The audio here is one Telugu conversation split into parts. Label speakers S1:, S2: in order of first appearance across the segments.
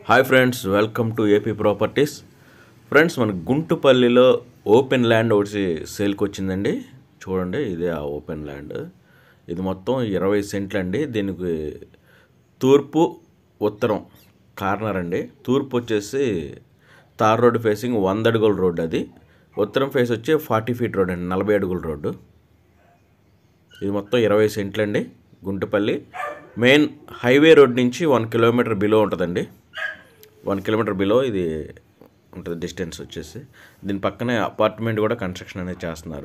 S1: hi friends welcome to AP properties friends మన గుంటుపల్లిలో ఓపెన్ ల్యాండ్ ఒకటి సేల్కి వచ్చిందండి చూడండి ఇదే ఆ ఓపెన్ ల్యాండ్ ఇది మొత్తం ఇరవై సెంట్లు అండి దీనికి తూర్పు ఉత్తరం కార్నర్ అండి తూర్పు వచ్చేసి తార్ రోడ్ ఫేసింగ్ వంద అడుగుల రోడ్డు అది ఉత్తరం ఫేస్ వచ్చి ఫార్టీ ఫీట్ రోడ్ అండి నలభై అడుగుల రోడ్డు ఇది మొత్తం ఇరవై సెంట్లు అండి గుంటుపల్లి మెయిన్ హైవే రోడ్ నుంచి వన్ కిలోమీటర్ బిలో ఉంటుందండి వన్ కిలోమీటర్ బిలో ఇది ఉంటుంది డిస్టెన్స్ వచ్చేసి దీని పక్కనే అపార్ట్మెంట్ కూడా కన్స్ట్రక్షన్ అనేది చేస్తున్నారు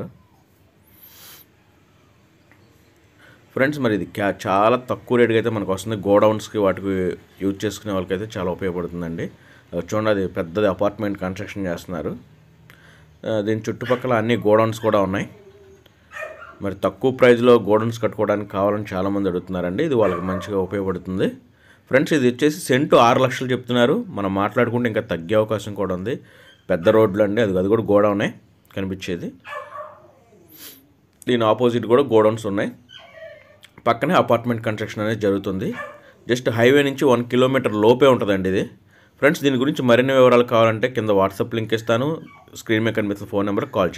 S1: ఫ్రెండ్స్ మరి ఇది క్యా చాలా తక్కువ రేటుకి అయితే మనకు వస్తుంది గోడౌన్స్కి వాటికి యూజ్ చేసుకునే వాళ్ళకైతే చాలా ఉపయోగపడుతుందండి అది చూడండి అది పెద్దది అపార్ట్మెంట్ కన్స్ట్రక్షన్ చేస్తున్నారు ఆ, దీని చుట్టుపక్కల అన్ని గోడౌన్స్ కూడా ఉన్నాయి మరి తక్కువ ప్రైస్లో గోడౌన్స్ కట్టుకోవడానికి కావాలని చాలామంది అడుగుతున్నారండి ఇది వాళ్ళకి మంచిగా ఉపయోగపడుతుంది ఫ్రెండ్స్ ఇది వచ్చేసి సెంటు ఆరు లక్షలు చెప్తున్నారు మనం మాట్లాడుకుంటే ఇంకా తగ్గే అవకాశం కూడా ఉంది పెద్ద రోడ్లు అండి అది అది కూడా గోడౌనే కనిపించేది దీని ఆపోజిట్ కూడా గోడౌన్స్ ఉన్నాయి పక్కనే అపార్ట్మెంట్ కన్స్ట్రక్షన్ అనేది జరుగుతుంది జస్ట్ హైవే నుంచి వన్ కిలోమీటర్ లోపే ఉంటుందండి ఇది ఫ్రెండ్స్ దీని గురించి మరిన్ని వివరాలు కావాలంటే కింద వాట్సాప్ లింక్ ఇస్తాను స్క్రీన్ మీద కనిపిస్తున్న ఫోన్ నెంబర్ కాల్ చేయండి